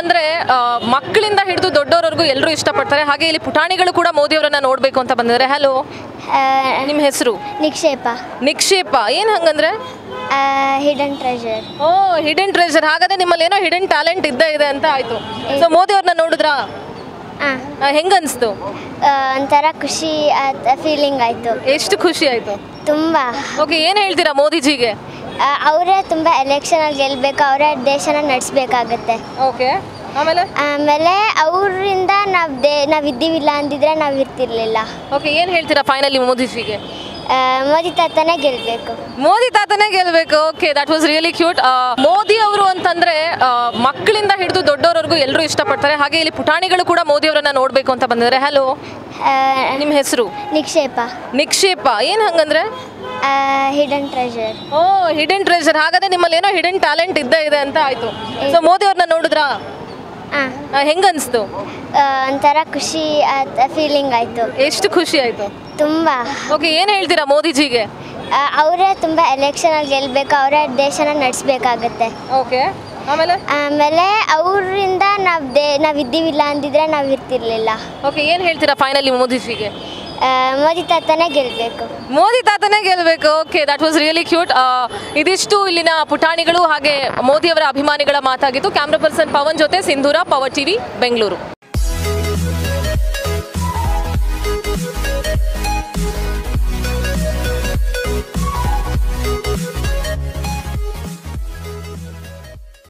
ಅಂತಂದ್ರೆ ಆ, ಮಕ್ಕಳಿಂದ ಹಿಡಿದು ದೊಡ್ಡವರವರೆಗೂ ಎಲ್ಲರೂ ಇಷ್ಟಪಡ್ತಾರೆ ಹಾಗೆ ಇಲ್ಲಿ ಪುಟಾಣಿಗಳು ಕೂಡ ಮೋದಿ ಅವರನ್ನ ನೋಡ್ಬೇಕು ಅಂತ ಬಂದಿದ್ದಾರೆ ಹಲೋ ನಿಮ್ಮ ಹೆಸರು ನಿಕ್ಷೇಪ ನಿಕ್ಷೇಪ ಏನ್ ಹಂಗಂದ್ರೆ hidden treasure oh hidden treasure ಹಾಗಾದ್ರೆ ನಿಮ್ಮಲ್ಲಿ ಏನೋ ಹಿಡನ್ ಟ್ಯಾಲೆಂಟ್ ಇದ್ದೇ ಇದೆ ಅಂತ ಆಯ್ತು ಸೊ ಮೋದಿ ಅವ್ರನ್ನ ನೋಡಿದ್ರಾ ಹಾಂ ಆ, ಹೆಂಗನ್ಸ್ತು ಒಂಥರ ಖುಷಿ ಫೀಲಿಂಗ್ ಆಯಿತು ಎಷ್ಟು ಖುಷಿ ಆಯ್ತು ತುಂಬ ಓಕೆ ಏನ್ ಹೇಳ್ತೀರಾ ಮೋದಿಜಿಗೆ ಅವರೇ ತುಂಬ ಎಲೆಕ್ಷನಲ್ಲಿ ಗೆಲ್ಲಬೇಕು ಅವರೇ ದೇಶನ ನಡೆಸ್ಬೇಕಾಗತ್ತೆ ಓಕೆ ಆಮೇಲೆ ಆಮೇಲೆ ಅವರಿಂದ ನಾವು ದೇ ನಾವು ಇದ್ದೀವಿಲ್ಲ ಅಂದಿದ್ರೆ ನಾವು ಇರ್ತಿರ್ಲಿಲ್ಲ ಓಕೆ ಏನ್ ಹೇಳ್ತೀರಾ ಫೈನಲಿ ಮೋದಿಜಿಗೆ ಆ, ಮೋದಿ ತಾತನೇ ಗೆಲ್ಲಬೇಕು ಮೋದಿ ತಾತನೇ ಗೆಲ್ಬೇಕು okay that was really cute Modi ಅವರು ಅಂತಂದ್ರೆ ಆ, ಮಕ್ಕಳಿಂದ ಹಿಡಿದು ದೊಡ್ಡವರವರೆಗೂ ಎಲ್ಲರೂ ಇಷ್ಟಪಡ್ತಾರೆ ಹಾಗೆ ಇಲ್ಲಿ ಪುಟಾಣಿಗಳು ಕೂಡ ಮೋದಿ ಅವರನ್ನ ನೋಡ್ಬೇಕು ಅಂತ ಬಂದಿದ್ದಾರೆ ಹಲೋ ನಿಮ್ಮ ಹೆಸರು ನಿಕ್ಷೇಪ ನಿಕ್ಷೇಪ ಏನ್ ಹಂಗಂದ್ರೆ hidden treasure oh hidden treasure ಹಾಗಾದ್ರೆ ನಿಮ್ಮಲ್ಲಿ ಏನೋ ಹಿಡನ್ ಟ್ಯಾಲೆಂಟ್ ಇದ್ದೇ ಇದೆ ಅಂತ ಆಯ್ತು ಸೊ ಮೋದಿ ಅವ್ರನ್ನ ನೋಡಿದ್ರಾ ಹಾಂ ಆ, ಹೆಂಗನ್ಸ್ತು ಒಂಥರ ಖುಷಿ ಫೀಲಿಂಗ್ ಆಯಿತು ಎಷ್ಟು ಖುಷಿ ಆಯ್ತು ತುಂಬ ಓಕೆ ಏನ್ ಹೇಳ್ತೀರಾ ಮೋದಿಜಿಗೆ ಅವರೇ ತುಂಬ ಎಲೆಕ್ಷನಲ್ಲಿ ಗೆಲ್ಲಬೇಕು ಅವರೇ ದೇಶನ ನಡೆಸ್ಬೇಕಾಗತ್ತೆ ಓಕೆ ಆಮೇಲೆ ಆಮೇಲೆ ಅವರಿಂದ ನಾವು ದೇ ನಾವು ಇದ್ದೀವಿಲ್ಲ ಅಂದಿದ್ರೆ ನಾವು ಇರ್ತಿರ್ಲಿಲ್ಲ ಓಕೆ ಏನ್ ಹೇಳ್ತೀರಾ ಫೈನಲಿ ಮೋದಿಜಿಗೆ ಆ, ಮೋದಿ ತಾತನೇ ಗೆಲ್ಲಬೇಕು ಮೋದಿ ತಾತನೇ ಗೆಲ್ಬೇಕು okay that was really cute ಇದಿಷ್ಟು ಇಲ್ಲಿನ ಪುಟಾಣಿಗಳು ಹಾಗೆ ಮೋದಿ ಅವರ ಅಭಿಮಾನಿಗಳ ಮಾತಾಗಿತ್ತು ಕ್ಯಾಮ್ರಾ ಪರ್ಸನ್ ಪವನ್ ಜೊತೆ ಸಿಂಧೂರ ಪವರ್ ಟಿವಿ ಬೆಂಗಳೂರು